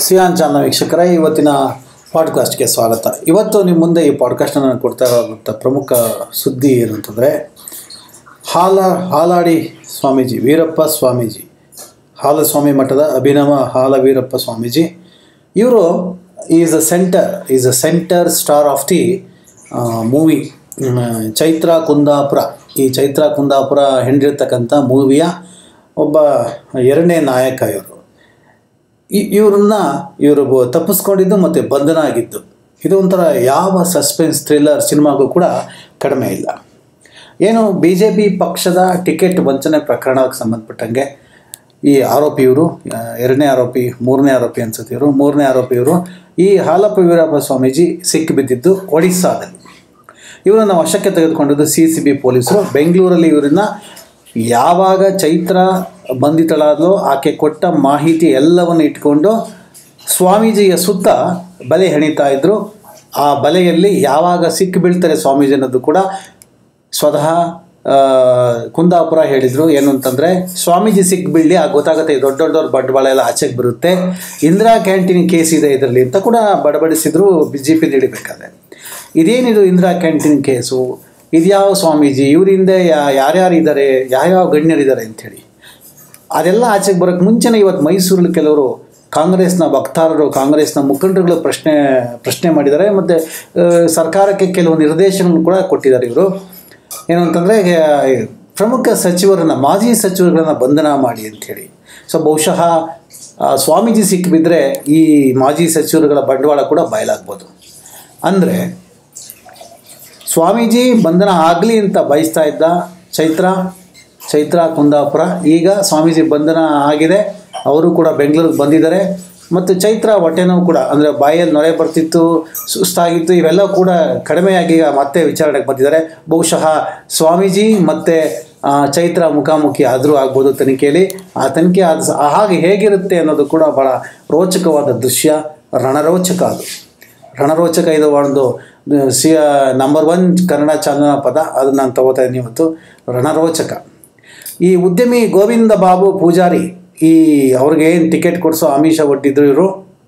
Xi'an channel ವೀಕ್ಷಕರ ಇವತ್ತಿನ ಪಾಡ್ಕಾಸ್ಟ್ಗೆ ಸ್ವಾಗತ ಇವತ್ತು ನಿಮ್ಮ ಮುಂದೆ ಈ ಪಾಡ್ಕಾಸ್ಟನ್ನು ಕೊಡ್ತಾ ಇರುವಂಥ ಪ್ರಮುಖ ಸುದ್ದಿ ಏನು ಅಂತಂದರೆ ಹಾಲ ಹಾಲಾಡಿ ಸ್ವಾಮೀಜಿ ವೀರಪ್ಪ ಸ್ವಾಮೀಜಿ ಹಾಲಸ್ವಾಮಿ ಮಠದ ಅಭಿನವ ಹಾಲ ವೀರಪ್ಪ ಸ್ವಾಮೀಜಿ ಇವರು is a centre is a centre star of the movie Chaitra Kundapura ಈ ಚೈತ್ರ ಕುಂದಾಪುರ ಹೆಂಡಿರ್ತಕ್ಕಂಥ ಮೂವಿಯ ಒಬ್ಬ ಎರಡನೇ ನಾಯಕ ಇವರು ಇ- ಇವ್ರನ್ನ ಇವರು ಬ- ತಪ್ಪಿಸ್ಕೊಂಡಿದ್ದು ಮತ್ತು ಬಂಧನ ಆಗಿದ್ದು ಇದು ಒಂಥರ ಯಾವ ಸಸ್ಪೆನ್ಸ್ ಥ್ರಿಲ್ಲರ್ ಸಿನಿಮಾಗೂ ಕೂಡ ಕಡಿಮೆ ಇಲ್ಲ ಏನು ಬಿ ಜೆ ಪಿ ಪಕ್ಷದ ಟಿಕೆಟ್ ವಂಚನೆ ಪ್ರಕರಣಕ್ಕೆ ಸಂಬಂಧಪಟ್ಟಂಗೆ ಈ ಆರೋಪಿ ಇವರು ಆ, ಎರಡನೇ ಆರೋಪಿ ಮೂರನೇ ಆರೋಪಿ ಅನ್ಸುತ್ತೆ ಇವರು ಮೂರನೇ ಆರೋಪಿ ಇವರು ಈ ಹಾಲಪ್ಪ ವೀರಪ್ಪ ಸ್ವಾಮೀಜಿ ಸಿಕ್ಕಿಬಿದ್ದಿದ್ದು ಒಡಿಸ್ಸಾದಲ್ಲಿ ಇವರನ್ನು ವಶಕ್ಕೆ ತೆಗೆದುಕೊಂಡಿದ್ದು ಸಿ ಸಿ ಬಿ ಪೊಲೀಸರು ಬೆಂಗಳೂರಲ್ಲಿ ಇವರನ್ನ ಯಾವಾಗ ಚೈತ್ರ ಬಂಧಿತಳಾದಲೋ ಆಕೆ ಕೊಟ್ಟ ಮಾಹಿತಿ ಎಲ್ಲವನ್ನು ಇಟ್ಕೊಂಡು ಸ್ವಾಮೀಜಿಯ ಸುತ್ತ ಬಲೆ ಹೆಣಿತಾ ಇದ್ದರು ಆ ಬಲೆಯಲ್ಲಿ ಯಾವಾಗ ಸಿಕ್ಕಿ ಬೀಳ್ತಾರೆ ಸ್ವಾಮೀಜಿ ಅನ್ನೋದು ಕೂಡ ಸ್ವತಃ ಆ, ಕುಂದಾಪುರ ಹೇಳಿದರು ಏನು ಅಂತಂದರೆ ಸ್ವಾಮೀಜಿ ಸಿಕ್ಬಿಡಲಿ ಆ ಗೊತ್ತಾಗುತ್ತೆ ಈ ದೊಡ್ಡ ದೊಡ್ಡವ್ರ ಬಂಡವಾಳ ಎಲ್ಲ ಆಚೆಗೆ ಬರುತ್ತೆ ಇಂದಿರಾ ಕ್ಯಾಂಟೀನ್ ಕೇಸ್ ಇದೆ ಇದರಲ್ಲಿ ಅಂತ ಕೂಡ ಬಡಬಡಿಸಿದ್ರು ಬಿ ಜೆ ಪಿ ನೀಡಬೇಕಾದ್ರೆ ಇದೇನಿದು ಇಂದಿರಾ ಕ್ಯಾಂಟೀನ್ ಕೇಸು ಇದ್ಯಾವ ಸ್ವಾಮೀಜಿ ಇವ್ರ ಹಿಂದೆ ಯಾ ಯಾರ್ಯಾರು ಇದ್ದಾರೆ ಯಾವ್ಯಾವ ಗಣ್ಯರಿದ್ದಾರೆ ಅಂಥೇಳಿ ಅದೆಲ್ಲ ಆಚೆಗೆ ಬರೋಕ್ಕೆ ಮುಂಚೆನೇ ಇವತ್ತು ಮೈಸೂರಲ್ಲಿ ಕೆಲವರು ಕಾಂಗ್ರೆಸ್ನ ವಕ್ತಾರರು ಕಾಂಗ್ರೆಸ್ನ ಮುಖಂಡರುಗಳು ಪ್ರಶ್ನೆ ಪ್ರಶ್ನೆ ಮಾಡಿದ್ದಾರೆ ಮತ್ತು ಸರ್ಕಾರಕ್ಕೆ ಕೆಲವು ನಿರ್ದೇಶನಗಳು ಕೂಡ ಕೊಟ್ಟಿದ್ದಾರೆ ಇವರು ಏನು ಅಂತಂದರೆ ಪ್ರಮುಖ ಸಚಿವರನ್ನು ಮಾಜಿ ಸಚಿವರುಗಳನ್ನು ಬಂಧನ ಮಾಡಿ ಅಂಥೇಳಿ ಸೊ ಬಹುಶಃ ಆ, ಸ್ವಾಮೀಜಿ ಸಿಕ್ಕಿಬಿದ್ದರೆ ಈ ಮಾಜಿ ಸಚಿವರುಗಳ ಬಂಡವಾಳ ಕೂಡ ಬಯಲಾಗ್ಬೋದು ಅಂದರೆ ಸ್ವಾಮೀಜಿ ಬಂಧನ ಆಗಲಿ ಅಂತ ಬಯಸ್ತಾ ಇದ್ದ ಚೈತ್ರ ಚೈತ್ರ ಕುಂದಾಪುರ ಈಗ ಸ್ವಾಮೀಜಿ ಬಂಧನ ಆಗಿದೆ ಅವರು ಕೂಡ ಬೆಂಗಳೂರಿಗೆ ಬಂದಿದ್ದಾರೆ ಮತ್ತು ಚೈತ್ರ ಹೊಟ್ಟೆನೋವು ಕೂಡ ಅಂದರೆ ಬಾಯಲ್ಲಿ ನೊರೆ ಬರ್ತಿತ್ತು ಸುಸ್ತಾಗಿತ್ತು ಇವೆಲ್ಲ ಕೂಡ ಕಡಿಮೆಯಾಗಿ ಈಗ ಮತ್ತೆ ವಿಚಾರಣೆಗೆ ಬಂದಿದ್ದಾರೆ ಬಹುಶಃ ಸ್ವಾಮೀಜಿ ಮತ್ತು ಆ, ಚೈತ್ರ ಮುಖಾಮುಖಿ ಆದರೂ ಆಗ್ಬೋದು ತನಿಖೆಯಲ್ಲಿ ಆ ತನಿಖೆ ಆದ ಹಾಗೆ ಹೇಗಿರುತ್ತೆ ಅನ್ನೋದು ಕೂಡ ಭಾಳ ರೋಚಕವಾದ ದೃಶ್ಯ ರಣರೋಚಕ ಅದು ರಣರೋಚಕ ಇದು ಒಂದು C number one Kannada channel ಪದ ಅದನ್ನು ನಾನು ತಗೋತಾ ಇದ್ದೀನಿ ಇವತ್ತು ರಣರೋಚಕ ಈ ಉದ್ಯಮಿ ಗೋವಿಂದ ಬಾಬು ಪೂಜಾರಿ ಈ ಅವ್ರಿಗೆ ಏನು ಟಿಕೆಟ್ ಕೊಡಿಸೋ ಆಮಿಷ ಒಡ್ಡಿದ್ರು ಇವರು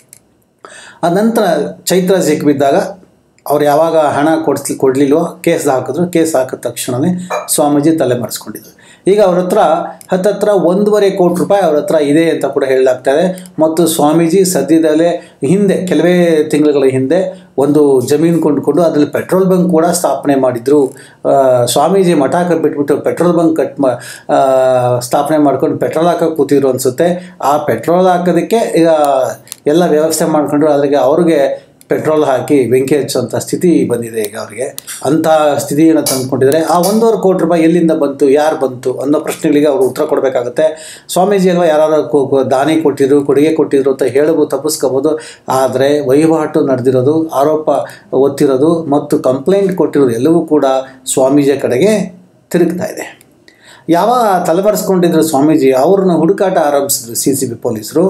ಆ ನಂತರ ಚೈತ್ರ ಸಿಕ್ಕಿಬಿದ್ದಾಗ ಅವ್ರು ಯಾವಾಗ ಹಣ ಕೊಡಿಸ್ ಕೊಡಲಿಲ್ವೋ ಕೇಸ್ ಹಾಕಿದ್ರು ಕೇಸ್ ಹಾಕಿದ ತಕ್ಷಣವೇ ಸ್ವಾಮೀಜಿ ತಲೆ ಮರೆಸ್ಕೊಂಡಿದ್ರು ಈಗ ಅವ್ರ ಹತ್ರ ಹತ್ತತ್ರ ಒಂದೂವರೆ ಕೋಟಿ ರೂಪಾಯಿ ಅವ್ರ ಹತ್ರ ಇದೆ ಅಂತ ಕೂಡ ಹೇಳಲಾಗ್ತದೆ ಮತ್ತು ಸ್ವಾಮೀಜಿ ಸದ್ಯದಲ್ಲೇ ಹಿಂದೆ ಕೆಲವೇ ತಿಂಗಳುಗಳ ಹಿಂದೆ ಒಂದು ಜಮೀನು ಕೊಂಡುಕೊಂಡು ಅದರಲ್ಲಿ ಪೆಟ್ರೋಲ್ ಬಂಕ್ ಕೂಡ ಸ್ಥಾಪನೆ ಮಾಡಿದರು ಸ್ವಾಮೀಜಿ ಮಠ ಬಿಟ್ಬಿಟ್ಟು ಪೆಟ್ರೋಲ್ ಬಂಕ್ ಕಟ್ ಮಾ ಆ, ಸ್ಥಾಪನೆ ಮಾಡ್ಕೊಂಡು ಪೆಟ್ರೋಲ್ ಹಾಕೋಕೆ ಕೂತಿದ್ರು ಅನಿಸುತ್ತೆ ಆ ಪೆಟ್ರೋಲ್ ಹಾಕೋದಕ್ಕೆ ಈಗ ಎಲ್ಲ ವ್ಯವಸ್ಥೆ ಮಾಡ್ಕೊಂಡ್ರು ಅದ್ರಿಗೆ ಅವ್ರಿಗೆ ಪೆಟ್ರೋಲ್ ಹಾಕಿ ಬೆಂಕಿ ಹಚ್ಚುವಂಥ ಸ್ಥಿತಿ ಬಂದಿದೆ ಈಗ ಅವರಿಗೆ ಅಂಥ ಸ್ಥಿತಿಯನ್ನು ತಂದುಕೊಂಡಿದ್ದಾರೆ ಆ ಒಂದೂವರೆ ಕೋಟಿ ರೂಪಾಯಿ ಎಲ್ಲಿಂದ ಬಂತು ಯಾರು ಬಂತು ಅನ್ನೋ ಪ್ರಶ್ನೆಗಳಿಗೆ ಅವರು ಉತ್ತರ ಕೊಡಬೇಕಾಗುತ್ತೆ ಸ್ವಾಮೀಜಿ ಅಲ್ವಾ ಯಾರು ದಾನಿ ಕೊಟ್ಟಿದ್ರು ಕೊಡುಗೆ ಕೊಟ್ಟಿದ್ರು ಅಂತ ಹೇಳಬಹುದು ತಪ್ಪಿಸ್ಕೋಬೋದು ಆದರೆ ವಹಿವಾಟು ನಡೆದಿರೋದು ಆರೋಪ ಒತ್ತಿರೋದು ಮತ್ತು ಕಂಪ್ಲೇಂಟ್ ಕೊಟ್ಟಿರೋದು ಎಲ್ಲವೂ ಕೂಡ ಸ್ವಾಮೀಜಿಯ ಕಡೆಗೆ ತಿರುಗ್ತಾ ಇದೆ ಯಾವ ತಲೆಬರೆಸ್ಕೊಂಡಿದ್ರು ಸ್ವಾಮೀಜಿ ಅವ್ರನ್ನ ಹುಡುಕಾಟ ಆರಂಭಿಸಿದ್ರು ಸಿ ಸಿ ಬಿ ಪೊಲೀಸರು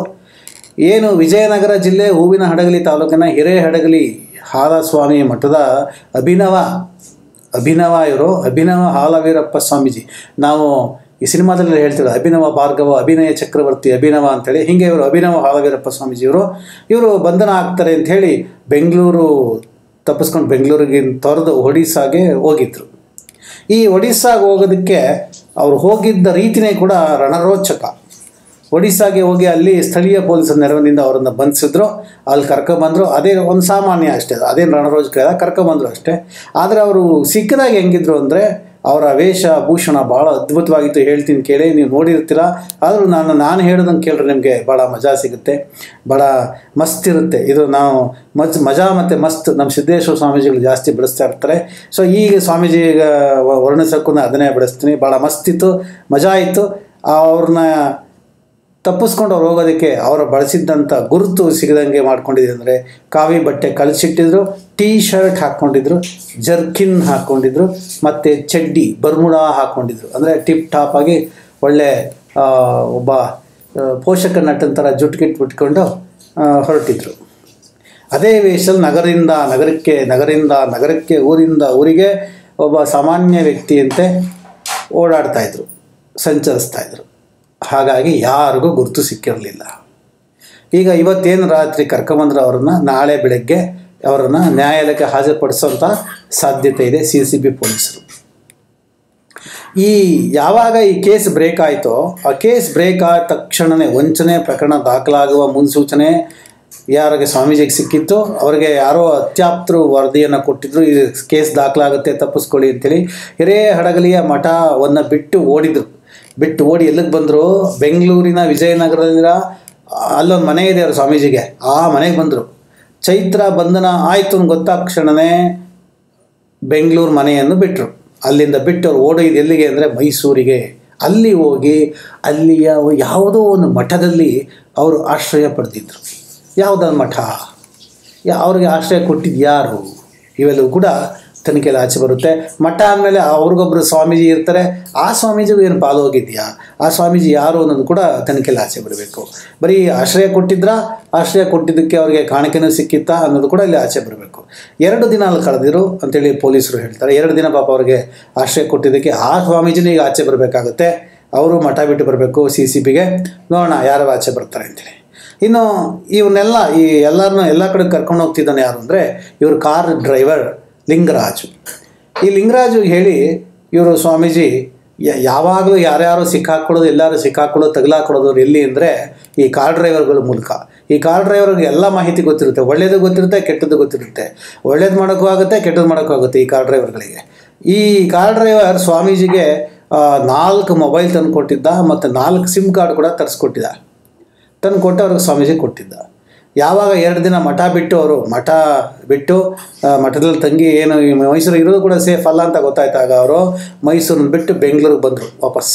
ಏನು ವಿಜಯನಗರ ಜಿಲ್ಲೆ ಹೂವಿನ ಹಡಗಲಿ ತಾಲೂಕಿನ ಹಿರೇಹಡಗಲಿ ಹಾಲಸ್ವಾಮಿ ಮಠದ ಅಭಿನವ ಅಭಿನವ ಇವರು ಅಭಿನವ ಹಾಲವೀರಪ್ಪ ಸ್ವಾಮೀಜಿ ನಾವು ಈ ಸಿನಿಮಾದಲ್ಲಿ ಹೇಳ್ತೀವಿ ಅಭಿನವ ಭಾರ್ಗವ ಅಭಿನಯ ಚಕ್ರವರ್ತಿ ಅಭಿನವ ಅಂತೇಳಿ ಹೀಗೆ ಇವರು ಅಭಿನವ ಹಾಲವೀರಪ್ಪ ಸ್ವಾಮೀಜಿಯವರು ಇವರು ಬಂಧನ ಆಗ್ತಾರೆ ಅಂಥೇಳಿ ಬೆಂಗಳೂರು ತಪ್ಪಿಸ್ಕೊಂಡು ಬೆಂಗಳೂರಿಗೆ ತೊರೆದು ಒಡಿಸ್ಸಾಗೆ ಹೋಗಿದ್ರು ಈ ಒಡಿಸ್ಸಾಗೆ ಹೋಗೋದಕ್ಕೆ ಅವ್ರು ಹೋಗಿದ್ದ ರೀತಿನೇ ಕೂಡ ರಣರೋಚಕ ಒಡಿಸ್ಸಾಗೆ ಹೋಗಿ ಅಲ್ಲಿ ಸ್ಥಳೀಯ ಪೊಲೀಸರ ನೆರವಿನಿಂದ ಅವರನ್ನು ಬಂಧಿಸಿದ್ರು ಅಲ್ಲಿ ಕರ್ಕೊಂಬಂದರು ಅದೇ ಒಂದು ಸಾಮಾನ್ಯ ಅಷ್ಟೇ ಅದೇನು ರಣರೋಚಕ ಇಲ್ಲ ಕರ್ಕೊಂಬಂದರು ಅಷ್ಟೇ ಆದರೆ ಅವರು ಸಿಕ್ಕದಾಗ ಹೆಂಗಿದ್ರು ಅಂದರೆ ಅವರ ವೇಷ ಭೂಷಣ ಭಾಳ ಅದ್ಭುತವಾಗಿತ್ತು ಹೇಳ್ತೀನಿ ಕೇಳಿ ನೀವು ನೋಡಿರ್ತೀರ ಆದರೂ ನಾನು ನಾನು ಹೇಳೋದನ್ನು ಕೇಳಿದ್ರೆ ನಿಮಗೆ ಭಾಳ ಮಜಾ ಸಿಗುತ್ತೆ ಭಾಳ ಮಸ್ತ್ ಇರುತ್ತೆ ಇದು ನಾವು ಮಜ್ ಮಜಾ ಮತ್ತು ಮಸ್ತ್ ನಮ್ಮ ಸಿದ್ದೇಶ್ವರ ಸ್ವಾಮೀಜಿಗಳು ಜಾಸ್ತಿ ಬೆಳೆಸ್ತಾ ಇರ್ತಾರೆ ಸೊ ಈಗ ಸ್ವಾಮೀಜಿ ಈಗ ವ- ವರ್ಣಿಸೋಕ್ಕೂ ನಾನು ಅದನ್ನೇ ಬೆಳೆಸ್ತೀನಿ ಭಾಳ ಮಸ್ತಿತ್ತು ಮಜಾ ಇತ್ತು ಅವ್ರನ್ನ ತಪ್ಪಿಸ್ಕೊಂಡು ಅವ್ರು ಹೋಗೋದಕ್ಕೆ ಅವರು ಬಳಸಿದ್ದಂಥ ಗುರುತು ಸಿಗದಂಗೆ ಮಾಡ್ಕೊಂಡಿದೆ ಅಂದರೆ ಕಾವಿ ಬಟ್ಟೆ ಕಳಿಸಿಟ್ಟಿದ್ರು ಟೀ ಶರ್ಟ್ ಹಾಕ್ಕೊಂಡಿದ್ರು ಜರ್ಕಿನ್ ಹಾಕ್ಕೊಂಡಿದ್ರು ಮತ್ತು ಚಡ್ಡಿ ಬರ್ಮುಡಾ ಹಾಕ್ಕೊಂಡಿದ್ರು ಅಂದರೆ ಟಿಪ್ ಟಾಪ್ ಆಗಿ ಒಳ್ಳೆ ಆ, ಒಬ್ಬ ಆ, ಪೋಷಕ ನಟನ ಥರ ಜುಟ್ಗಿಟ್ ಬಿಟ್ಕೊಂಡು ಆ, ಹೊರಟಿದ್ರು ಅದೇ ವೇಷದಲ್ಲಿ ನಗರದಿಂದ ನಗರಕ್ಕೆ ನಗರಿಂದ ನಗರಕ್ಕೆ ಊರಿಂದ ಊರಿಗೆ ಒಬ್ಬ ಸಾಮಾನ್ಯ ವ್ಯಕ್ತಿಯಂತೆ ಓಡಾಡ್ತಾಯಿದ್ರು ಸಂಚರಿಸ್ತಾಯಿದ್ರು ಹಾಗಾಗಿ ಯಾರಿಗೂ ಗುರುತು ಸಿಕ್ಕಿರಲಿಲ್ಲ ಈಗ ಇವತ್ತೇನು ರಾತ್ರಿ ಕರ್ಕೊಂಬಂದ್ರೆ ಅವ್ರನ್ನ ನಾಳೆ ಬೆಳಗ್ಗೆ ಅವರನ್ನು ನ್ಯಾಯಾಲಯಕ್ಕೆ ಹಾಜರುಪಡಿಸೋಂಥ ಸಾಧ್ಯತೆ ಇದೆ ಸಿ ಸಿ ಬಿ ಪೊಲೀಸರು ಈ ಯಾವಾಗ ಈ ಕೇಸ್ ಬ್ರೇಕ್ ಆಯಿತೋ ಆ ಕೇಸ್ ಬ್ರೇಕ್ ಆದ ತಕ್ಷಣವೇ ವಂಚನೆ ಪ್ರಕರಣ ದಾಖಲಾಗುವ ಮುನ್ಸೂಚನೆ ಯಾರಿಗೆ ಸ್ವಾಮೀಜಿಗೆ ಸಿಕ್ಕಿತ್ತು ಅವರಿಗೆ ಯಾರೋ ಅತ್ಯಾಪ್ತರು ವರದಿಯನ್ನು ಕೊಟ್ಟಿದ್ರು ಈ ಕೇಸ್ ದಾಖಲಾಗುತ್ತೆ ತಪ್ಪಿಸ್ಕೊಳ್ಳಿ ಅಂತೇಳಿ ಹಿರೇ ಹಡಗಲಿಯ ಮಠವನ್ನು ಬಿಟ್ಟು ಓಡಿದರು ಬಿಟ್ಟು ಓಡಿ ಎಲ್ಲಿಗೆ ಬಂದರು ಬೆಂಗಳೂರಿನ ವಿಜಯನಗರದಲ್ಲಿರ ಅಲ್ಲೊಂದು ಮನೆ ಇದೆ ಅವ್ರ ಸ್ವಾಮೀಜಿಗೆ ಆ ಮನೆಗೆ ಬಂದರು ಚೈತ್ರ ಬಂಧನ ಆಯಿತು ಅಂತ ಗೊತ್ತಾದ ಕ್ಷಣವೇ ಬೆಂಗಳೂರು ಮನೆಯನ್ನು ಬಿಟ್ಟರು ಅಲ್ಲಿಂದ ಬಿಟ್ಟು ಅವ್ರು ಓಡೋದು ಎಲ್ಲಿಗೆ ಅಂದರೆ ಮೈಸೂರಿಗೆ ಅಲ್ಲಿ ಹೋಗಿ ಅಲ್ಲಿಯ ಯಾವುದೋ ಒಂದು ಮಠದಲ್ಲಿ ಅವರು ಆಶ್ರಯ ಪಡೆದಿದ್ದರು ಯಾವುದಾದ್ರು ಮಠ ಯಾ ಅವ್ರಿಗೆ ಆಶ್ರಯ ಕೊಟ್ಟಿದ್ದು ಯಾರು ಇವೆಲ್ಲವೂ ಕೂಡ ತನಿಖೆಯಲ್ಲಿ ಆಚೆ ಬರುತ್ತೆ ಮಠ ಆದಮೇಲೆ ಅವ್ರಿಗೊಬ್ಬರು ಸ್ವಾಮೀಜಿ ಇರ್ತಾರೆ ಆ ಸ್ವಾಮೀಜಿಗೂ ಏನು ಪಾಲು ಹೋಗಿದೆಯಾ ಆ ಸ್ವಾಮೀಜಿ ಯಾರು ಅನ್ನೋದು ಕೂಡ ತನಿಖೆಯಲ್ಲಿ ಆಚೆ ಬರಬೇಕು ಬರೀ ಆಶ್ರಯ ಕೊಟ್ಟಿದ್ರಾ ಆಶ್ರಯ ಕೊಟ್ಟಿದ್ದಕ್ಕೆ ಅವ್ರಿಗೆ ಕಾಣಿಕೆನೂ ಸಿಕ್ಕಿತ್ತಾ ಅನ್ನೋದು ಕೂಡ ಇಲ್ಲಿ ಆಚೆ ಬರಬೇಕು ಎರಡು ದಿನ ಅಲ್ಲಿ ಕಳೆದಿರು ಅಂತೇಳಿ ಪೊಲೀಸರು ಹೇಳ್ತಾರೆ ಎರಡು ದಿನ ಪಾಪ ಅವ್ರಿಗೆ ಆಶ್ರಯ ಕೊಟ್ಟಿದ್ದಕ್ಕೆ ಆ ಸ್ವಾಮೀಜಿನೂ ಈಗ ಆಚೆ ಬರಬೇಕಾಗುತ್ತೆ ಅವರು ಮಠ ಬಿಟ್ಟು ಬರಬೇಕು ಸಿ ಸಿ ಬಿಗೆ ನೋಡೋಣ ಯಾರು ಆಚೆ ಬರ್ತಾರೆ ಅಂತೇಳಿ ಇನ್ನು ಇವನ್ನೆಲ್ಲ ಈ ಎಲ್ಲರನ್ನೂ ಎಲ್ಲ ಕಡೆ ಕರ್ಕೊಂಡು ಹೋಗ್ತಿದ್ದಾನೆ ಯಾರು ಅಂದರೆ ಇವರು ಕಾರ್ ಡ್ರೈವರ್ ಲಿಂಗರಾಜು ಈ ಲಿಂಗರಾಜು ಹೇಳಿ ಇವರು ಸ್ವಾಮೀಜಿ ಯ- ಯಾವಾಗಲೂ ಯಾರ್ಯಾರು ಸಿಕ್ಕಾಕೊಳ್ಳೋದು ಎಲ್ಲರೂ ಸಿಕ್ಕಾಕೊಳ್ಳೋದು ತಗಲಾಕೊಳ್ಳೋದು ಎಲ್ಲಿ ಅಂದರೆ ಈ ಕಾರ್ ಡ್ರೈವರ್ಗಳ ಮೂಲಕ ಈ ಕಾರ್ ಡ್ರೈವರ್ಗೆ ಎಲ್ಲ ಮಾಹಿತಿ ಗೊತ್ತಿರುತ್ತೆ ಒಳ್ಳೇದು ಗೊತ್ತಿರುತ್ತೆ ಕೆಟ್ಟದ್ದು ಗೊತ್ತಿರುತ್ತೆ ಒಳ್ಳೇದು ಮಾಡೋಕ್ಕೂ ಆಗುತ್ತೆ ಕೆಟ್ಟದ್ದು ಮಾಡೋಕ್ಕೂ ಆಗುತ್ತೆ ಈ ಕಾರ್ ಡ್ರೈವರ್ಗಳಿಗೆ ಈ ಕಾರ್ ಡ್ರೈವರ್ ಸ್ವಾಮೀಜಿಗೆ ಆ, ನಾಲ್ಕು ಮೊಬೈಲ್ ತಂದು ಕೊಟ್ಟಿದ್ದ ಮತ್ತು ನಾಲ್ಕು ಸಿಮ್ ಕಾರ್ಡ್ ಕೂಡ ತರಿಸ್ಕೊಟ್ಟಿದ್ದ ತಂದು ಕೊಟ್ಟು ಅವ್ರಿಗೆ ಸ್ವಾಮೀಜಿ ಕೊಟ್ಟಿದ್ದ ಯಾವಾಗ ಎರಡು ದಿನ ಮಠ ಬಿಟ್ಟು ಅವರು ಮಠ ಬಿಟ್ಟು ಆ, ಮಠದಲ್ಲಿ ತಂಗಿ ಏನು ಈ ಮೈಸೂರು ಇರೋದು ಕೂಡ ಸೇಫ್ ಅಲ್ಲ ಅಂತ ಗೊತ್ತಾಯ್ತಾಗ ಅವರು ಮೈಸೂರನ್ನ ಬಿಟ್ಟು ಬೆಂಗಳೂರಿಗೆ ಬಂದರು ವಾಪಸ್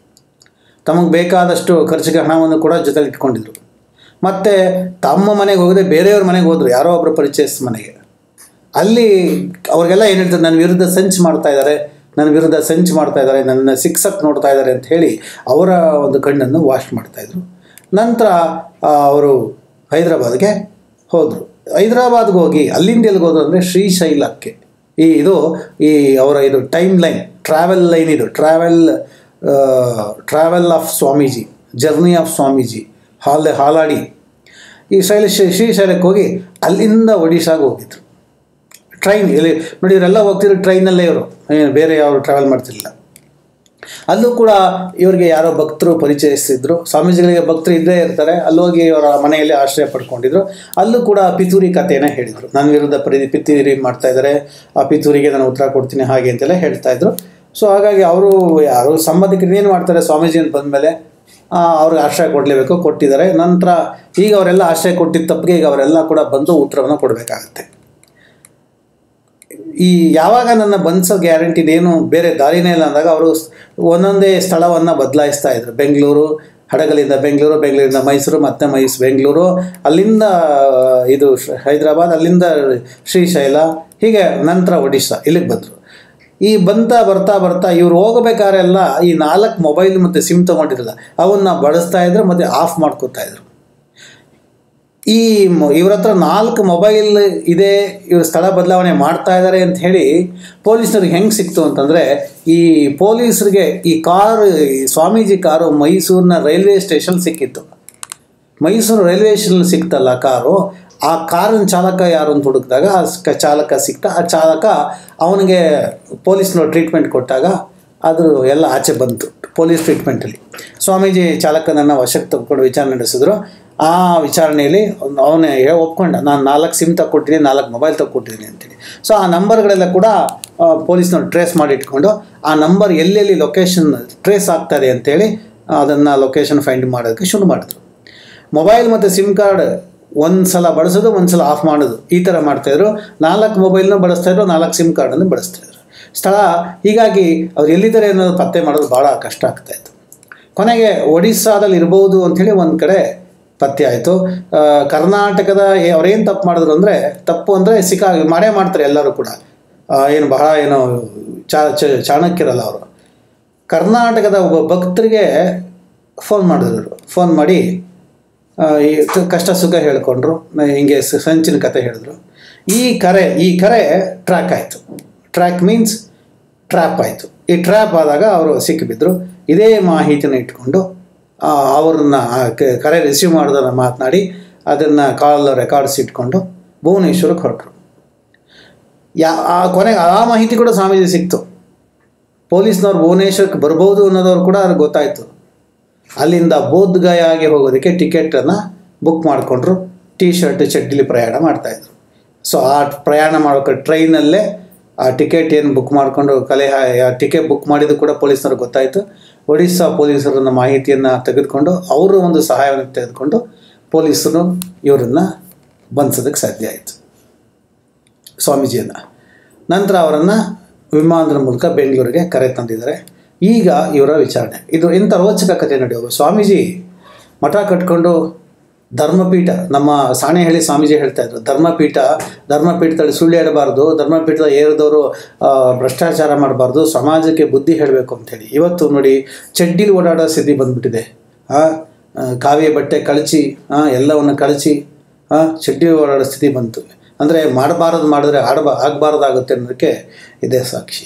ತಮಗೆ ಬೇಕಾದಷ್ಟು ಖರ್ಚಿಗೆ ಹಣವನ್ನು ಕೂಡ ಜೊತೆಲಿ ಇಟ್ಕೊಂಡಿದ್ರು ಮತ್ತು ತಮ್ಮ ಮನೆಗೆ ಹೋಗದೆ ಬೇರೆಯವ್ರ ಮನೆಗೆ ಹೋದರು ಯಾರೋ ಒಬ್ಬರು ಪರಿಚಯಸ್ ಮನೆಗೆ ಅಲ್ಲಿ ಅವ್ರಿಗೆಲ್ಲ ಏನು ಹೇಳ್ತಾರೆ ನನ್ನ ವಿರುದ್ಧ ಸಂಚು ಮಾಡ್ತಾ ಇದ್ದಾರೆ ನನ್ನ ವಿರುದ್ಧ ಸಂಚು ಮಾಡ್ತಾ ಇದ್ದಾರೆ ನನ್ನ ಸಿಕ್ಸಕ್ಕೆ ನೋಡ್ತಾ ಇದ್ದಾರೆ ಅಂತ ಹೇಳಿ ಅವರ ಒಂದು ಕಣ್ಣನ್ನು ವಾಶ್ ಮಾಡ್ತಾಯಿದ್ರು ನಂತರ ಆ, ಅವರು ಹೈದರಾಬಾದ್ಗೆ ಹೋದರು ಹೈದರಾಬಾದ್ಗೆ ಹೋಗಿ ಅಲ್ಲಿಂದ ಎಲ್ಲಿಗೆ ಹೋದ್ರು ಅಂದರೆ ಶ್ರೀಶೈಲಕ್ಕೆ ಈ ಇದು ಈ ಅವರ ಇದು ಟೈಮ್ ಲೈನ್ ಟ್ರಾವೆಲ್ ಲೈನ್ ಇದು travel travel of Swamiji journey of Swamiji ಹಾಲ್ ಹಾಲಾಡಿ ಈ ಶೈಲ ಶ್ರೀ- ಶ್ರೀಶೈಲಕ್ಕೆ ಹೋಗಿ ಅಲ್ಲಿಂದ ಒಡಿಶಾಗೆ ಹೋಗಿದ್ರು ಟ್ರೈನ್ ಇಲ್ಲಿ ನೋಡಿ ಇವರೆಲ್ಲ ಹೋಗ್ತಿದ್ರು ಟ್ರೈನಲ್ಲೇ ಇವರು ಏನು ಬೇರೆ ಯಾವ ಟ್ರಾವೆಲ್ ಮಾಡ್ತಿರ್ಲಿಲ್ಲ ಅಲ್ಲೂ ಕೂಡ ಇವರಿಗೆ ಯಾರೋ ಭಕ್ತರು ಪರಿಚಯಿಸ್ತಿದ್ರು ಸ್ವಾಮೀಜಿಗಳಿಗೆ ಭಕ್ತರು ಇದ್ದೇ ಇರ್ತಾರೆ ಅಲ್ಲೋಗಿ ಅವರ ಮನೆಯಲ್ಲಿ ಆಶ್ರಯ ಪಡ್ಕೊಂಡಿದ್ರು ಅಲ್ಲೂ ಕೂಡ ಪಿತೂರಿ ಕಥೆಯನ್ನು ಹೇಳಿದರು ನನ್ನ ವಿರುದ್ಧ ಪರಿ ಪಿತೂರಿ ಮಾಡ್ತಾ ಇದ್ದಾರೆ ಆ ಪಿತೂರಿಗೆ ನಾನು ಉತ್ತರ ಕೊಡ್ತೀನಿ ಹಾಗೆ ಅಂತೆಲ್ಲ ಹೇಳ್ತಾ ಇದ್ರು ಸೊ ಹಾಗಾಗಿ ಅವರು ಯಾರು ಸಂಬಂಧಿಕರು ಏನು ಮಾಡ್ತಾರೆ ಸ್ವಾಮೀಜಿ ಅಂತ ಬಂದಮೇಲೆ ಅವ್ರಿಗೆ ಆಶ್ರಯ ಕೊಡಲೇಬೇಕು ಕೊಟ್ಟಿದ್ದಾರೆ ನಂತರ ಈಗ ಅವರೆಲ್ಲ ಆಶ್ರಯ ಕೊಟ್ಟಿದ್ದ ತಪ್ಪಿಗೆ ಈಗ ಅವರೆಲ್ಲ ಕೂಡ ಬಂದು ಉತ್ತರವನ್ನು ಕೊಡಬೇಕಾಗತ್ತೆ ಈ ಯಾವಾಗ ನನ್ನ ಬಂಧಿಸೋ ಗ್ಯಾರಂಟಿ ಏನು ಬೇರೆ ದಾರಿನೇ ಇಲ್ಲ ಅಂದಾಗ ಅವರು ಒಂದೊಂದೇ ಸ್ಥಳವನ್ನು ಬದಲಾಯಿಸ್ತಾ ಇದ್ರು ಬೆಂಗಳೂರು ಹಡಗಲಿಂದ ಬೆಂಗಳೂರು ಬೆಂಗಳೂರಿಂದ ಮೈಸೂರು ಮತ್ತೆ ಮೈಸೂರು ಬೆಂಗಳೂರು ಅಲ್ಲಿಂದ ಇದು ಶ- ಹೈದರಾಬಾದ್ ಅಲ್ಲಿಂದ ಶ್ರೀಶೈಲ ಹೀಗೆ ನಂತರ ಒಡಿಶಾ ಇಲ್ಲಿಗೆ ಬಂದರು ಈ ಬಂತ ಬರ್ತಾ ಬರ್ತಾ ಇವ್ರು ಹೋಗಬೇಕಾರೆಲ್ಲ ಈ ನಾಲ್ಕು ಮೊಬೈಲ್ ಮತ್ತು ಸಿಮ್ ತೊಗೊಂಡಿರಲ್ಲ ಅವನ್ನ ಬಳಸ್ತಾ ಇದ್ರು ಮತ್ತು ಆಫ್ ಮಾಡ್ಕೋತಾ ಇದ್ರು ಈ ಮ- ಇವ್ರ ಹತ್ರ ನಾಲ್ಕು ಮೊಬೈಲ್ ಇದೆ ಇವ್ರ ಸ್ಥಳ ಬದಲಾವಣೆ ಮಾಡ್ತಾ ಇದ್ದಾರೆ ಅಂತ ಹೇಳಿ ಪೊಲೀಸರಿಗೆ ಹೆಂಗೆ ಸಿಕ್ತು ಅಂತಂದರೆ ಈ ಪೊಲೀಸರಿಗೆ ಈ ಕಾರು ಈ ಸ್ವಾಮೀಜಿ ಕಾರು ಮೈಸೂರಿನ ರೈಲ್ವೆ ಸ್ಟೇಷನ್ ಸಿಕ್ಕಿತ್ತು ಮೈಸೂರು ರೈಲ್ವೆ ಸ್ಟೇಷನ್ ಸಿಕ್ತಲ್ಲ ಕಾರು ಆ ಕಾರಿನ ಚಾಲಕ ಯಾರು ಅಂತ ಹುಡುಕಿದಾಗ ಆ ಕ- ಚಾಲಕ ಸಿಕ್ತ ಆ ಚಾಲಕ ಅವನಿಗೆ ಪೊಲೀಸ್ನವ್ರು ಟ್ರೀಟ್ಮೆಂಟ್ ಕೊಟ್ಟಾಗ ಅದು ಎಲ್ಲ ಆಚೆ ಬಂತು ಪೊಲೀಸ್ ಟ್ರೀಟ್ಮೆಂಟಲ್ಲಿ ಸ್ವಾಮೀಜಿ ಚಾಲಕನನ್ನು ವಶಕ್ಕೆ ತೆಗೆದುಕೊಂಡು ವಿಚಾರಣೆ ನಡೆಸಿದ್ರು ಆ ವಿಚಾರಣೆಯಲ್ಲಿ ಅವನೇ ಒಪ್ಕೊಂಡ ನಾನು ನಾಲ್ಕು ಸಿಮ್ ತಗೊಟ್ಟಿದ್ದೀನಿ ನಾಲ್ಕು ಮೊಬೈಲ್ ತಗೊಟ್ಟಿದ್ದೀನಿ ಅಂತೇಳಿ ಸೊ ಆ ನಂಬರ್ಗಳೆಲ್ಲ ಕೂಡ ಆ, ಪೊಲೀಸ್ನವ್ರು ಟ್ರೇಸ್ ಮಾಡಿ ಇಟ್ಕೊಂಡು ಆ ನಂಬರ್ ಎಲ್ಲೆಲ್ಲಿ ಲೊಕೇಶನ್ ಟ್ರೇಸ್ ಆಗ್ತಾರೆ ಅಂತೇಳಿ ಅದನ್ನು ಲೊಕೇಶನ್ ಫೈಂಡ್ ಮಾಡೋದಕ್ಕೆ ಶುರು ಮಾಡಿದ್ರು ಮೊಬೈಲ್ ಮತ್ತು ಸಿಮ್ ಕಾರ್ಡ್ ಒಂದು ಸಲ ಬಳಸೋದು ಒಂದು ಸಲ ಆಫ್ ಮಾಡೋದು ಈ ಥರ ಮಾಡ್ತಾಯಿದ್ರು ನಾಲ್ಕು ಮೊಬೈಲ್ನ ಬಳಸ್ತಾಯಿದ್ರು ನಾಲ್ಕು ಸಿಮ್ ಕಾರ್ಡನ್ನು ಬಳಸ್ತಾಯಿದ್ರು ಸ್ಥಳ ಹೀಗಾಗಿ ಅವ್ರು ಎಲ್ಲಿದ್ದಾರೆ ಅನ್ನೋದು ಪತ್ತೆ ಮಾಡೋದು ಭಾಳ ಕಷ್ಟ ಆಗ್ತಾಯಿತ್ತು ಕೊನೆಗೆ ಒಡಿಸ್ಸಾದಲ್ಲಿ ಇರ್ಬೋದು ಅಂಥೇಳಿ ಒಂದು ಕಡೆ ಪತ್ತೆ ಆಯಿತು ಕರ್ನಾಟಕದ ಏ- ಅವ್ರೇನು ತಪ್ಪು ಮಾಡಿದ್ರು ಅಂದರೆ ತಪ್ಪು ಅಂದರೆ ಸಿಕ್ಕಾ ಮಾಡೇ ಮಾಡ್ತಾರೆ ಎಲ್ಲರೂ ಕೂಡ ಆ, ಏನು ಬಹಳ ಏನು ಚಾ ಚ- ಚಾಣಕ್ಯರಲ್ಲ ಅವರು ಕರ್ನಾಟಕದ ಒಬ್ಬ ಭಕ್ತರಿಗೆ ಫೋನ್ ಮಾಡಿದ್ರು ಫೋನ್ ಮಾಡಿ ಆ, ಈ ಕ- ಕಷ್ಟ ಸುಖ ಹೇಳ್ಕೊಂಡ್ರು ನ- ಹಿಂಗೆ ಸ- ಸಂಚಿನ ಕತೆ ಹೇಳಿದ್ರು ಈ ಕರೆ ಈ ಕರೆ ಟ್ರ್ಯಾಕ್ ಆಯಿತು ಟ್ರ್ಯಾಕ್ ಮೀನ್ಸ್ ಟ್ರ್ಯಾಪ್ ಆಯಿತು ಈ ಟ್ರ್ಯಾಪ್ ಆದಾಗ ಅವರು ಸಿಕ್ಕಿಬಿದ್ರು ಇದೇ ಮಾಹಿತಿನ ಇಟ್ಕೊಂಡು ಆ, ಅವ್ರನ್ನ ಆ ಕ- ಕರೆ ರಿಸೀವ್ ಮಾಡೋದನ್ನು ಮಾತನಾಡಿ ಅದನ್ನು ಕಾಲ್ ರೆಕಾರ್ಡ್ಸ್ ಇಟ್ಕೊಂಡು ಭುವನೇಶ್ವರಕ್ಕೆ ಹೊರಟರು ಯಾ ಆ ಕೊನೆಗೆ ಆ ಮಾಹಿತಿ ಕೂಡ ಸ್ವಾಮೀಜಿ ಸಿಕ್ತು ಪೊಲೀಸ್ನವ್ರು ಭುವನೇಶ್ವರಕ್ಕೆ ಬರ್ಬೋದು ಅನ್ನೋದವ್ರು ಕೂಡ ಅವ್ರಿಗೆ ಗೊತ್ತಾಯಿತು ಅಲ್ಲಿಂದ ಬೋಧ್ಗಯಾಗೆ ಹೋಗೋದಕ್ಕೆ ಟಿಕೆಟನ್ನು ಬುಕ್ ಮಾಡಿಕೊಂಡ್ರು ಟೀ ಶರ್ಟ್ ಚಡ್ಡಿಲಿ ಪ್ರಯಾಣ ಮಾಡ್ತಾಯಿದ್ರು ಸೊ ಆ ಪ್ರಯಾಣ ಮಾಡೋಕೆ ಟ್ರೈನಲ್ಲೇ ಆ ಟಿಕೆಟ್ ಏನು ಬುಕ್ ಮಾಡಿಕೊಂಡು ಕಲೆ ಟಿಕೆಟ್ ಬುಕ್ ಮಾಡಿದ್ದು ಕೂಡ ಪೊಲೀಸ್ನವ್ರಿಗೆ ಗೊತ್ತಾಯಿತು ಒಡಿಸ್ಸಾ ಪೊಲೀಸರನ್ನ ಮಾಹಿತಿಯನ್ನು ತೆಗೆದುಕೊಂಡು ಅವರು ಒಂದು ಸಹಾಯವನ್ನು ತೆಗೆದುಕೊಂಡು ಪೊಲೀಸರು ಇವರನ್ನು ಬಂಧಿಸೋದಕ್ಕೆ ಸಾಧ್ಯ ಆಯಿತು ಸ್ವಾಮೀಜಿಯನ್ನು ನಂತರ ಅವರನ್ನು ವಿಮಾನದ ಮೂಲಕ ಬೆಂಗಳೂರಿಗೆ ಕರೆ ತಂದಿದ್ದಾರೆ ಈಗ ಇವರ ವಿಚಾರಣೆ ಇದು ಎಂಥ ರೋಚಕ ಕಥೆ ನಡೆಯೋದು ಸ್ವಾಮೀಜಿ ಮಠ ಕಟ್ಕೊಂಡು ಧರ್ಮಪೀಠ ನಮ್ಮ ಸಾಣೆಹಳ್ಳಿ ಸ್ವಾಮೀಜಿ ಹೇಳ್ತಾ ಇದ್ರು ಧರ್ಮಪೀಠ ಧರ್ಮಪೀಠದಲ್ಲಿ ಸುಳ್ಳು ಹೇಳಬಾರ್ದು ಧರ್ಮಪೀಠದ ಏರಿದವರು ಭ್ರಷ್ಟಾಚಾರ ಮಾಡಬಾರ್ದು ಸಮಾಜಕ್ಕೆ ಬುದ್ಧಿ ಹೇಳಬೇಕು ಅಂಥೇಳಿ ಇವತ್ತು ನೋಡಿ ಚಡ್ಡಿಲಿ ಓಡಾಡೋ ಸ್ಥಿತಿ ಬಂದ್ಬಿಟ್ಟಿದೆ ಆ, ಆ, ಕಾವಿ ಬಟ್ಟೆ ಕಳಚಿ ಆ, ಎಲ್ಲವನ್ನು ಕಳಚಿ ಆ, ಚಡ್ಡಿ ಓಡಾಡೋ ಸ್ಥಿತಿ ಬಂತು ಅಂದರೆ ಮಾಡಬಾರದು ಮಾಡಿದ್ರೆ ಆಡಬ ಆಗಬಾರ್ದಾಗುತ್ತೆ ಅನ್ನೋದಕ್ಕೆ ಇದೇ ಸಾಕ್ಷಿ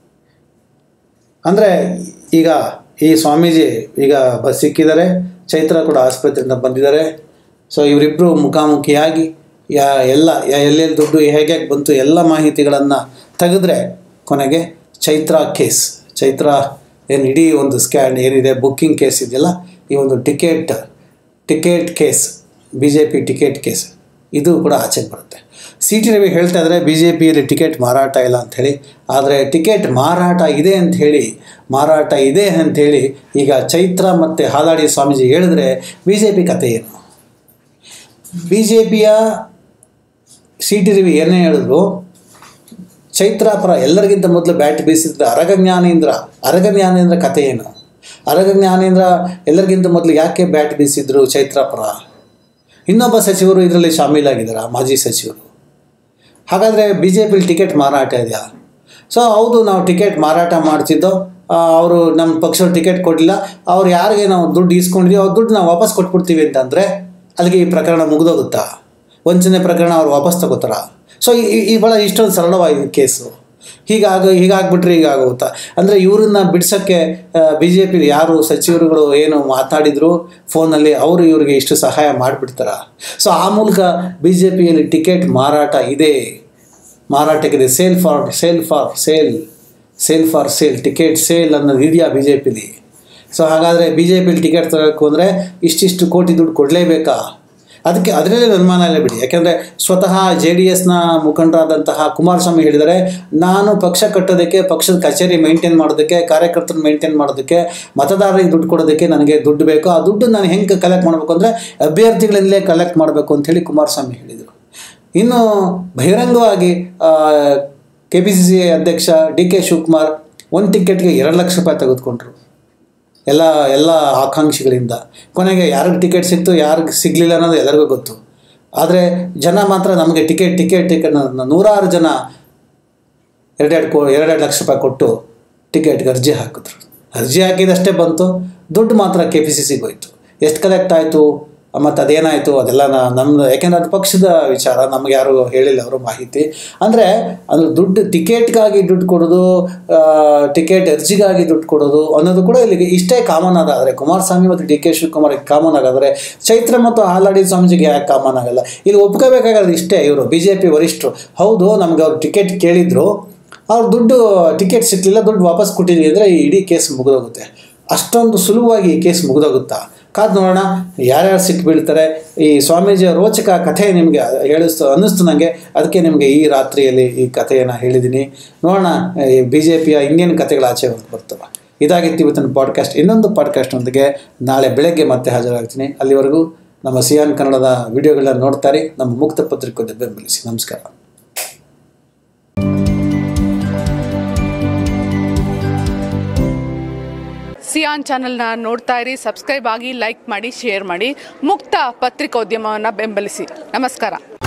ಅಂದರೆ ಈಗ ಈ ಸ್ವಾಮೀಜಿ ಈಗ ಬಸ್ ಸಿಕ್ಕಿದ್ದಾರೆ ಚೈತ್ರ ಕೂಡ ಆಸ್ಪತ್ರೆಯಿಂದ ಬಂದಿದ್ದಾರೆ ಸೊ ಇವರಿಬ್ಬರು ಮುಖಾಮುಖಿಯಾಗಿ ಯಾ ಎಲ್ಲ ಯಾ- ಎಲ್ಲೆಲ್ಲಿ ದುಡ್ಡು ಹೇಗೆ ಬಂತು ಎಲ್ಲ ಮಾಹಿತಿಗಳನ್ನು ತೆಗೆದ್ರೆ ಕೊನೆಗೆ ಚೈತ್ರ ಕೇಸ್ ಚೈತ್ರ ಏನು ಇಡೀ ಒಂದು ಸ್ಕ್ಯಾನ್ ಏನಿದೆ ಬುಕ್ಕಿಂಗ್ ಕೇಸ್ ಇದೆಯಲ್ಲ ಈ ಒಂದು ticket ticket case B J P ticket case ಇದು ಕೂಡ ಆಚೆಗೆ ಬರುತ್ತೆ ಸಿ ಟಿ ರವಿ ಹೇಳ್ತಾ ಇದ್ದಾರೆ ಬಿ ಜೆ ಪಿಯಲ್ಲಿ ಟಿಕೆಟ್ ಮಾರಾಟ ಇಲ್ಲ ಅಂಥೇಳಿ ಆದರೆ ಟಿಕೆಟ್ ಮಾರಾಟ ಇದೆ ಅಂಥೇಳಿ ಮಾರಾಟ ಇದೆ ಅಂಥೇಳಿ ಈಗ ಚೈತ್ರ ಮತ್ತು ಹಾಲಾಡಿ ಸ್ವಾಮೀಜಿ ಹೇಳಿದ್ರೆ ಬಿ ಜೆ ಪಿ ಕಥೆ ಏನು ಬಿ ಜೆ ಪಿಯ ಸಿ ಟಿ ರವಿ ಏನೇ ಹೇಳಿದ್ರು ಚೈತ್ರಾಪುರ ಎಲ್ಲರಿಗಿಂತ ಮೊದಲು ಬ್ಯಾಟ್ ಬೀಸಿದ ಅರಗ ಜ್ಞಾನೇಂದ್ರ ಅರಗ ಜ್ಞಾನೇಂದ್ರ ಕಥೆ ಏನು ಅರಗ ಜ್ಞಾನೇಂದ್ರ ಎಲ್ಲರಿಗಿಂತ ಮೊದಲು ಯಾಕೆ ಬ್ಯಾಟ್ ಬೀಸಿದ್ರು ಚೈತ್ರಾಪುರ ಇನ್ನೊಬ್ಬ ಸಚಿವರು ಇದರಲ್ಲಿ ಶಾಮೀಲಾಗಿದ್ದಾರೆ ಮಾಜಿ ಸಚಿವರು ಹಾಗಾದರೆ ಬಿ ಜೆ ಪಿಲಿ ಟಿಕೆಟ್ ಮಾರಾಟ ಇದೆಯಾ ಸೊ ಹೌದು ನಾವು ಟಿಕೆಟ್ ಮಾರಾಟ ಮಾಡ್ತಿದ್ದೋ ಅವರು ನಮ್ಮ ಪಕ್ಷವ್ರು ಟಿಕೆಟ್ ಕೊಡಲಿಲ್ಲ ಅವ್ರು ಯಾರಿಗೆ ನಾವು ದುಡ್ಡು ಇಸ್ಕೊಂಡಿದ್ದೀವಿ ಅವ್ರ ದುಡ್ಡು ನಾವು ವಾಪಸ್ ಕೊಟ್ಬಿಡ್ತೀವಿ ಅಂತಂದರೆ ಅಲ್ಲಿಗೆ ಈ ಪ್ರಕರಣ ಮುಗಿದೋಗುತ್ತಾ ವಂಚನೆ ಪ್ರಕರಣ ಅವ್ರು ವಾಪಸ್ ತಗೋತಾರ ಸೊ ಈ ಈ ಭಾಳ ಇಷ್ಟೊಂದು ಸರಳವಾಗಿದೆ ಕೇಸು ಹೀಗಾಗಿ ಹೀಗಾಗ್ಬಿಟ್ರೆ ಹೀಗಾಗುತ್ತಾ ಅಂದರೆ ಇವ್ರನ್ನ ಬಿಡ್ಸೋಕ್ಕೆ ಬಿ ಜೆ ಪಿ ಯಾರು ಸಚಿವರುಗಳು ಏನು ಮಾತಾಡಿದ್ರು ಫೋನಲ್ಲಿ ಅವರು ಇವ್ರಿಗೆ ಇಷ್ಟು ಸಹಾಯ ಮಾಡಿಬಿಡ್ತಾರ ಸೊ ಆ ಮೂಲಕ ಬಿ ಜೆ ಪಿಯಲ್ಲಿ ಟಿಕೆಟ್ ಮಾರಾಟ ಇದೆ ಮಾರಾಟಕ್ಕಿದೆ sale for sale for sale sale for sale ticket sale ಅನ್ನೋದು ಇದೆಯಾ ಬಿ ಜೆ ಪಿಲಿ ಸೊ ಹಾಗಾದರೆ ಬಿ ಜೆ ಪಿಲಿ ಟಿಕೆಟ್ ತಗೋಬೇಕು ಅಂದರೆ ಇಷ್ಟಿಷ್ಟು ಕೋಟಿ ದುಡ್ಡು ಕೊಡಲೇಬೇಕಾ ಅದಕ್ಕೆ ಅದರಲ್ಲೇ ಅನುಮಾನ ಇಲ್ಲ ಬಿಡಿ ಯಾಕೆಂದರೆ ಸ್ವತಃ ಜೆ ಡಿ ಎಸ್ನ ಮುಖಂಡರಾದಂತಹ ಕುಮಾರಸ್ವಾಮಿ ಹೇಳಿದ್ದಾರೆ ನಾನು ಪಕ್ಷ ಕಟ್ಟೋದಕ್ಕೆ ಪಕ್ಷದ ಕಚೇರಿ ಮೇಂಟೈನ್ ಮಾಡೋದಕ್ಕೆ ಕಾರ್ಯಕರ್ತರನ್ನ ಮೇಂಟೈನ್ ಮಾಡೋದಕ್ಕೆ ಮತದಾರರಿಗೆ ದುಡ್ಡು ಕೊಡೋದಕ್ಕೆ ನನಗೆ ದುಡ್ಡು ಬೇಕು ಆ ದುಡ್ಡು ನಾನು ಹೆಂಗೆ ಕಲೆಕ್ಟ್ ಮಾಡಬೇಕು ಅಂದರೆ ಅಭ್ಯರ್ಥಿಗಳಿಂದಲೇ ಕಲೆಕ್ಟ್ ಮಾಡಬೇಕು ಅಂಥೇಳಿ ಕುಮಾರಸ್ವಾಮಿ ಹೇಳಿದರು ಇನ್ನು ಬಹಿರಂಗವಾಗಿ ಕೆ ಪಿ ಸಿ ಸಿ ಅಧ್ಯಕ್ಷ ಡಿ ಕೆ ಶಿವಕುಮಾರ್ ಒಂದು ಟಿಕೆಟ್ಗೆ ಎರಡು ಲಕ್ಷ ರೂಪಾಯಿ ತೆಗೆದುಕೊಂಡ್ರು ಎಲ್ಲ ಎಲ್ಲ ಆಕಾಂಕ್ಷಿಗಳಿಂದ ಕೊನೆಗೆ ಯಾರಿಗೆ ಟಿಕೆಟ್ ಸಿಕ್ತು ಯಾರಿಗೆ ಸಿಗಲಿಲ್ಲ ಅನ್ನೋದು ಎಲ್ಲರಿಗೂ ಗೊತ್ತು ಆದರೆ ಜನ ಮಾತ್ರ ನಮಗೆ ಟಿಕೆಟ್ ಟಿಕೆಟ್ ಟಿಕೆಟ್ ಅನ್ನೋದನ್ನ ನೂರಾರು ಜನ ಎರಡೆರಡು ಕೋ ಎರಡೆರಡು ಲಕ್ಷ ರೂಪಾಯಿ ಕೊಟ್ಟು ಟಿಕೆಟ್ಗೆ ಅರ್ಜಿ ಹಾಕಿದ್ರು ಅರ್ಜಿ ಹಾಕಿದಷ್ಟೇ ಬಂತು ದುಡ್ಡು ಮಾತ್ರ ಕೆ ಪಿ ಸಿ ಸಿಗೆ ಹೋಯ್ತು ಎಷ್ಟು ಕಲೆಕ್ಟ್ ಆಯಿತು ಮತ್ತು ಅದೇನಾಯಿತು ಅದೆಲ್ಲ ನಾ- ನಮ್ಮದು ಯಾಕೆಂದರೆ ಅದು ಪಕ್ಷದ ವಿಚಾರ ನಮ್ಗೆ ಯಾರು ಹೇಳಿಲ್ಲ ಅವರು ಮಾಹಿತಿ ಅಂದರೆ ಅದು ದುಡ್ಡು ಟಿಕೆಟ್ಗಾಗಿ ದುಡ್ಡು ಕೊಡೋದು ಆ, ಟಿಕೆಟ್ ಅರ್ಜಿಗಾಗಿ ದುಡ್ಡು ಕೊಡೋದು ಅನ್ನೋದು ಕೂಡ ಇಲ್ಲಿಗೆ ಇಷ್ಟೇ ಕಾಮನ್ ಅದ ಆದರೆ ಕುಮಾರಸ್ವಾಮಿ ಮತ್ತು ಡಿ ಕೆ ಶಿವಕುಮಾರ್ಗೆ ಕಾಮನ್ ಆಗಾದರೆ ಚೈತ್ರ ಮತ್ತು ಹಾಲಾಡಿ ಸ್ವಾಮೀಜಿಗೆ ಯಾಕೆ ಕಾಮನ್ ಆಗಲ್ಲ ಇಲ್ಲಿ ಒಪ್ಕೋಬೇಕಾಗೋದು ಇಷ್ಟೇ ಇವರು ಬಿ ಜೆ ಪಿ ವರಿಷ್ಠರು ಹೌದು ನಮ್ಗೆ ಅವ್ರು ಟಿಕೆಟ್ ಕೇಳಿದ್ರು ಅವ್ರು ದುಡ್ಡು ಟಿಕೆಟ್ ಸಿಕ್ಕಲಿಲ್ಲ ದುಡ್ಡು ವಾಪಸ್ ಕೊಟ್ಟಿದ್ವಿ ಅಂದರೆ ಈ ಇಡೀ ಕೇಸ್ ಮುಗಿದೋಗುತ್ತೆ ಅಷ್ಟೊಂದು ಸುಲಭವಾಗಿ ಈ ಕೇಸ್ ಮುಗಿದೋಗುತ್ತಾ ಕಾದು ನೋಡೋಣ ಯಾರ್ಯಾರು ಸಿಟ್ಟು ಬೀಳ್ತಾರೆ ಈ ಸ್ವಾಮೀಜಿಯ ರೋಚಕ ಕಥೆ ನಿಮಗೆ ಹೇಳಿಸ್ತು ಅನ್ನಿಸ್ತು ನನಗೆ ಅದಕ್ಕೆ ನಿಮಗೆ ಈ ರಾತ್ರಿಯಲ್ಲಿ ಈ ಕಥೆಯನ್ನು ಹೇಳಿದ್ದೀನಿ ನೋಡೋಣ ಈ ಬಿ ಜೆ ಪಿಯ ಇನ್ನೇನು ಕಥೆಗಳು ಆಚೆ ಬರ್ತವೆ ಇದಾಗಿತ್ತು ಇವತ್ತಿನ ಪಾಡ್ಕಾಸ್ಟ್ ಇನ್ನೊಂದು ಪಾಡ್ಕಾಸ್ಟ್ನೊಂದಿಗೆ ನಾಳೆ ಬೆಳಗ್ಗೆ ಮತ್ತೆ ಹಾಜರಾಗ್ತೀನಿ ಅಲ್ಲಿವರೆಗೂ ನಮ್ಮ ಸಿಯಾನ್ ಕನ್ನಡದ ವಿಡಿಯೋಗಳನ್ನ ನೋಡ್ತಾರೆ ನಮ್ಮ ಮುಕ್ತ ಪತ್ರಿಕೆ ಬೆಂಬಲಿಸಿ ನಮಸ್ಕಾರ ಸಿಯಾನ್ ಚಾನಲ್ನ ನೋಡ್ತಾ ಇರಿ ಸಬ್ಸ್ಕ್ರೈಬ್ ಆಗಿ ಲೈಕ್ ಮಾಡಿ ಶೇರ್ ಮಾಡಿ ಮುಕ್ತ ಪತ್ರಿಕೋದ್ಯಮವನ್ನು ಬೆಂಬಲಿಸಿ ನಮಸ್ಕಾರ